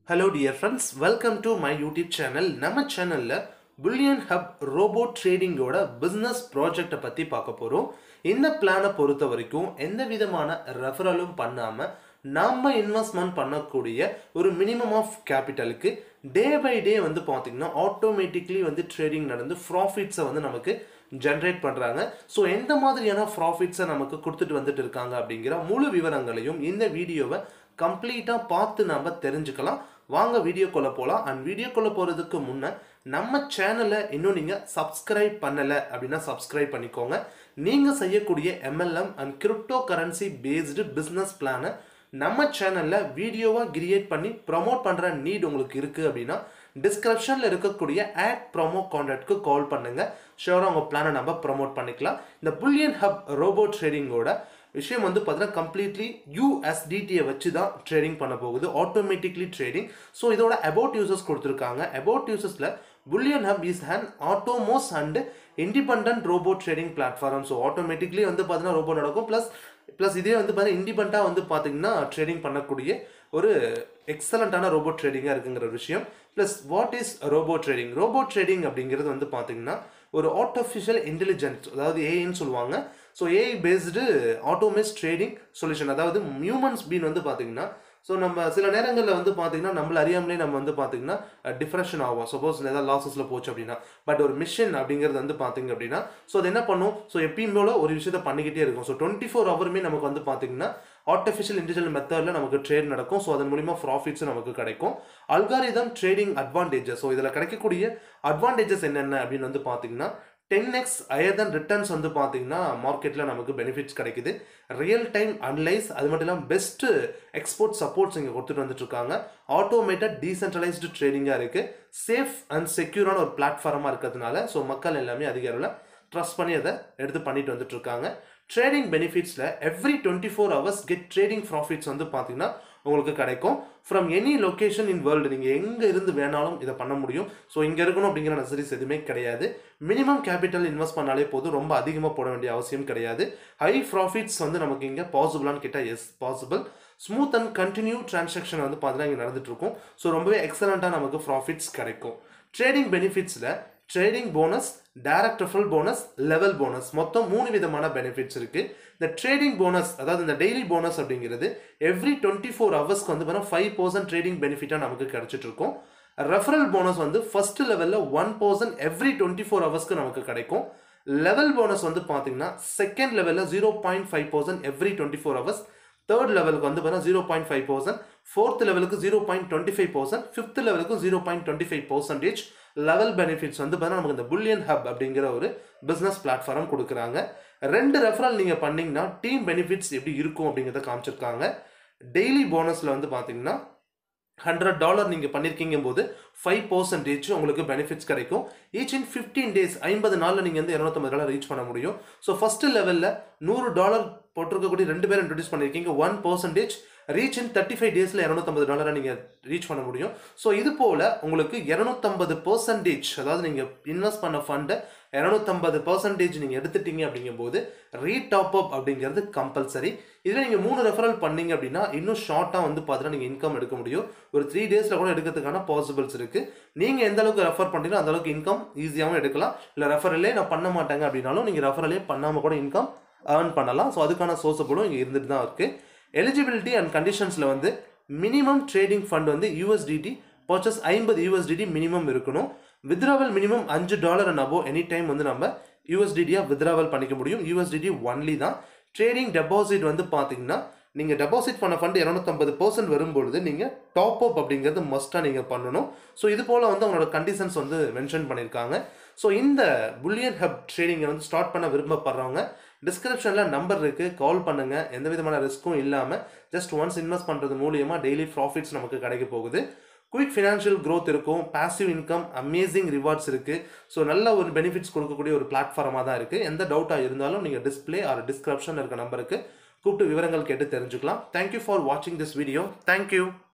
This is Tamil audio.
hello dear friends welcome to my YouTube channel நம்ம சேனலில் புல்லியன் ஹப் ரோபோ ட்ரேடிங்கோட பிஸ்னஸ் ப்ராஜெக்டை பற்றி பார்க்க போகிறோம் இந்த பிளானை பொறுத்த வரைக்கும் எந்த விதமான ரெஃபரலும் பண்ணாமல் நம்ம இன்வெஸ்ட்மெண்ட் பண்ணக்கூடிய ஒரு மினிமம் ஆஃப் கேபிட்டலுக்கு டே பை டே வந்து பார்த்திங்கன்னா ஆட்டோமேட்டிக்லி வந்து ட்ரேடிங் நடந்து ப்ராஃபிட்ஸை வந்து நமக்கு ஜென்ரேட் பண்ணுறாங்க ஸோ எந்த மாதிரியான ப்ராஃபிட்ஸை நமக்கு கொடுத்துட்டு வந்துட்டு இருக்காங்க அப்படிங்கிற முழு விவரங்களையும் இந்த வீடியோவை கம்ப்ளீட்டாக பார்த்து நம்ம தெரிஞ்சுக்கலாம் வாங்க வீடியோக்குள்ளே போகலாம் அண்ட் வீடியோக்குள்ளே போகிறதுக்கு முன்னே நம்ம சேனலை இன்னும் நீங்கள் சப்ஸ்கிரைப் பண்ணலை அப்படின்னா சப்ஸ்கிரைப் பண்ணிக்கோங்க நீங்கள் செய்யக்கூடிய MLM and crypto currency based business பிளானை நம்ம சேனலில் வீடியோவாக கிரியேட் பண்ணி ப்ரமோட் பண்ணுற நீட் உங்களுக்கு இருக்குது அப்படின்னா டிஸ்கிரிப்ஷனில் இருக்கக்கூடிய ஆட் ப்ரோமோ கான்டாக்ட்க்கு கால் பண்ணுங்கள் ஷோராக உங்கள் பிளானை நம்ம ப்ரமோட் பண்ணிக்கலாம் இந்த புல்லியன் ஹப் ரோபோ ட்ரேடிங்கோட விஷயம் வந்து பார்த்தீங்கன்னா கம்ப்ளீட்லி யூஎஸ்டிடியை வச்சு தான் ட்ரேடிங் பண்ண போகுது ஆட்டோமேட்டிக்லி ட்ரேடிங் ஸோ இதோட அபவுட் யூசர்ஸ் கொடுத்துருக்காங்க அபவுட் யூசர்ஸில் bullion hub is an autonomous and independent robo trading platform so automatically வந்து பார்த்தீங்கன்னா ரோபோ நடக்கும் ப்ளஸ் ப்ளஸ் இதே வந்து பார்த்தீங்கன்னா இண்டிபெண்ட்டாக வந்து பார்த்தீங்கன்னா ட்ரேடிங் பண்ணக்கூடிய ஒரு எக்ஸலண்ட்டான ரோபோ ட்ரேடிங்காக இருக்குங்கிற ஒரு விஷயம் plus what is robo trading robo trading அப்படிங்கிறது வந்து பார்த்தீங்கன்னா ஒரு ஆர்டிஃபிஷியல் இன்டெலிஜென்ஸ் அதாவது ஏஐன்னு சொல்லுவாங்க so AI based automated trading solution அதாவது ஹியூமன்ஸ் பீன் வந்து பார்த்தீங்கன்னா ஸோ நம்ம சில நேரங்களில் வந்து பார்த்தீங்கன்னா நம்மள அறியாமலே நம்ம வந்து பார்த்தீங்கன்னா டிஃப்ரெஷன் ஆகும் சப்போஸ் ஏதாவது லாசஸில் போச்சு அப்படின்னா பட் ஒரு மிஷின் அப்படிங்கிறது வந்து பார்த்தீங்க அப்படின்னா ஸோ அது என்ன பண்ணும் ஸோ எப்பயும் போல ஒரு விஷயத்த பண்ணிக்கிட்டே இருக்கும் ஸோ டுவெண்ட்டி ஃபோர் ஹவருமே நமக்கு வந்து பார்த்தீங்கன்னா ஆர்டிஃபிஷியல் இன்டெலிஜென்ட் மெத்தடில் நமக்கு ட்ரேட் நடக்கும் ஸோ அதன் மூலிமா ப்ராஃபிட்ஸும் நமக்கு கிடைக்கும் அல்காரிதம் ட்ரேடிங் அட்வான்டேஜஸ் ஸோ இதில் கிடைக்கக்கூடிய அட்வான்டேஜஸ் என்னென்ன அப்படின்னு வந்து பார்த்தீங்கன்னா ten X higher than returns வந்து பார்த்தீங்கன்னா மார்க்கெட்டில் நமக்கு பெனிஃபிட்ஸ் கிடைக்குது ரியல் டைம் அனலைஸ் அது மட்டும் இல்லாமல் பெஸ்ட்டு எக்ஸ்போர்ட் சப்போர்ட்ஸ் இங்கே கொடுத்துட்டு வந்துட்டு இருக்காங்க ஆட்டோமேட்டட் டீசென்ட்ரலைஸ்டு ட்ரேடிங்காக இருக்குது சேஃப் அண்ட் செக்யூரான ஒரு பிளாட்ஃபார்மாக இருக்கிறதுனால ஸோ மக்கள் எல்லாமே அதிக அளவில் ட்ரஸ்ட் பண்ணி அதை எடுத்து பண்ணிட்டு வந்துட்டு இருக்காங்க ட்ரேடிங் பெனிஃபிட்ஸில் every twenty four hours get trading profits வந்து பார்த்தீங்கன்னா உங்களுக்கு கிடைக்கும் from any location in world நீங்கள் எங்கே இருந்து வேணாலும் இதை பண்ண முடியும் ஸோ இங்கே இருக்கணும் அப்படிங்கிற நெசரிஸ் எதுவுமே கிடையாது மினிமம் கேபிட்டல் இன்வெஸ்ட் பண்ணாலே போதும் ரொம்ப அதிகமாக போட வேண்டிய அவசியம் கிடையாது ஹை ப்ராஃபிட்ஸ் வந்து நமக்கு இங்கே பாசிபிளான்னு கேட்டால் yes possible smooth and continue transaction வந்து பார்த்தீங்கன்னா இங்கே நடந்துட்டு இருக்கும் ஸோ ரொம்பவே எக்ஸலண்ட்டாக நமக்கு ப்ராஃபிட்ஸ் கிடைக்கும் ட்ரேடிங் பெனிஃபிட்ஸில் trading bonus direct referral bonus level bonus மொத்தம் மூணு விதமான பெனிஃபிட்ஸ் இருக்குது இந்த ட்ரேடிங் போனஸ் அதாவது இந்த டெய்லி போனஸ் அப்படிங்கிறது எவ்ரி டுவெண்ட்டி ஃபோர் ஹவர்ஸ்க்கு வந்து பார்த்தீங்கன்னா ஃபைவ் பர்சன்ட் ட்ரேடிங் பெனிஃபிட்டாக நமக்கு கிடைச்சிட்டு இருக்கும் ரெஃபரல் போனஸ் வந்து ஃபர்ஸ்ட் லெவலில் one percent every twenty four ஹவர்ஸ்க்கு நமக்கு கிடைக்கும் லெவல் போனஸ் வந்து பார்த்தீங்கன்னா செகண்ட் லெவலில் zero point five percent every twenty four hours third லெவலுக்கு வந்து பார்த்தீங்கன்னா zero point five percent fourth லெவலுக்கு zero point twenty five percent fifth லெவலுக்கு zero point twenty five percentage level benefits வந்து பார்த்தீங்கன்னா நமக்கு இந்த புல்லியன் ஹப் அப்படிங்கிற ஒரு பிஸ்னஸ் பிளாட்ஃபார்ம் கொடுக்குறாங்க ரெண்டு ரெஃபரல் நீங்கள் பண்ணிங்கன்னா டீம் பெனிஃபிட்ஸ் எப்படி இருக்கும் அப்படிங்கிறத காமிச்சிருக்காங்க டெய்லி போனஸில் வந்து பார்த்தீங்கன்னா ஹண்ட்ரட் டாலர் நீங்கள் பண்ணியிருக்கீங்க போது ஃபைவ் பர்சன்டேஜ் உங்களுக்கு பெனிஃபிட்ஸ் கிடைக்கும் ஈச் இன் ஃபிஃப்டீன் டேஸ் ஐம்பது நாளில் நீங்கள் வந்து இரநூத்தம்பது டாலர் ரீச் பண்ண முடியும் ஸோ ஃபஸ்ட்டு லெவலில் நூறு டாலர் போட்டிருக்கக்கூடிய ரெண்டு பேரும் இன்ட்ரடியூஸ் பண்ணியிருக்கீங்க one percentage reach in thirty five டேஸில் இரநூத்தம்பது டாலரை நீங்கள் ரீச் பண்ண முடியும் ஸோ இது போல் உங்களுக்கு இரநூத்தம்பது பர்சன்டேஜ் அதாவது நீங்கள் இன்வெஸ்ட் பண்ண ஃபண்டை இரநூத்தம்பது பர்சன்டேஜ் நீங்கள் எடுத்துட்டீங்க அப்படிங்கும்போது ரீடாப் அப் அப்படிங்கிறது கம்பல்சரி இதில் நீங்கள் மூணு ரெஃபரல் பண்ணீங்க அப்படின்னா இன்னும் ஷார்ட்டாக வந்து பார்த்தீங்கன்னா நீங்கள் இன்கம் எடுக்க முடியும் ஒரு த்ரீ டேஸில் கூட எடுக்கிறதுக்கான பாசிபிள்ஸ் இருக்குது நீங்கள் எந்த அளவுக்கு ரெஃபர் பண்ணுறீங்களோ அந்த அளவுக்கு இன்கம் ஈஸியாகவும் எடுக்கலாம் இல்லை ரெஃபரலே நான் பண்ண மாட்டேங்க அப்படின்னாலும் நீங்கள் ரெஃபரலே பண்ணாமல் கூட இன்கம் ஏர்ன் பண்ணலாம் ஸோ அதுக்கான சோர்ஸபிளும் இங்கே இருந்துட்டு தான் இருக்குது எலிஜிபிலிட்டி அண்ட் கண்டிஷன்ஸில் வந்து மினிமம் ட்ரேடிங் ஃபண்ட் வந்து யூஎஸ்டிடி பர்ச்சஸ் ஐம்பது யூஎஸ்டிடி மினிமம் இருக்கணும் வித்ராவல் மினிமம் அஞ்சு dollar and above any time வந்து நம்ம யூஎஸ்டிடியாக வித்ராவல் பண்ணிக்க முடியும் யூஎஸ்டிடி ஒன்லி தான் ட்ரேடிங் டெபாசிட் வந்து பார்த்தீங்கன்னா நீங்கள் டெபாசிட் பண்ண ஃபண்ட் இரநூத்தம்பது பர்சன்ட் வரும்பொழுது நீங்கள் டாப் அப் அப்படிங்கிறது மஸ்ட்டாக நீங்கள் பண்ணணும் ஸோ இது போல் வந்து அவங்களோட கண்டிஷன்ஸ் வந்து மென்ஷன் பண்ணியிருக்காங்க ஸோ இந்த புல்லியன் ஹப் ட்ரேடிங்கை வந்து ஸ்டார்ட் பண்ண விரும்பப்படுறவங்க டிஸ்கிரிப்ஷனில் நம்பர் இருக்குது கால் பண்ணுங்கள் எந்த விதமான ரிஸ்க்கும் இல்லாமல் ஜஸ்ட் ஒன்ஸ் இன்வெஸ்ட் பண்ணுறது மூலியமாக டெய்லி ப்ராஃபிட்ஸ் நமக்கு கிடைக்க போகுது குயிக் ஃபினான்ஷியல் க்ரோத் இருக்கும் பாசிவ் இன்கம் அமேசிங் ரிவார்ட்ஸ் இருக்குது ஸோ நல்ல ஒரு பெனிஃபிட்ஸ் கொடுக்கக்கூடிய ஒரு பிளாட்ஃபார்மாக தான் இருக்குது எந்த டவுட்டாக இருந்தாலும் நீங்கள் டிஸ்பிளே ஆர் டிஸ்கிரிப்ஷன் இருக்க நம்பருக்கு கூப்பிட்டு விவரங்கள் கேட்டு தெரிஞ்சுக்கலாம் தேங்க்யூ ஃபார் வாட்சிங் திஸ் வீடியோ தேங்க்யூ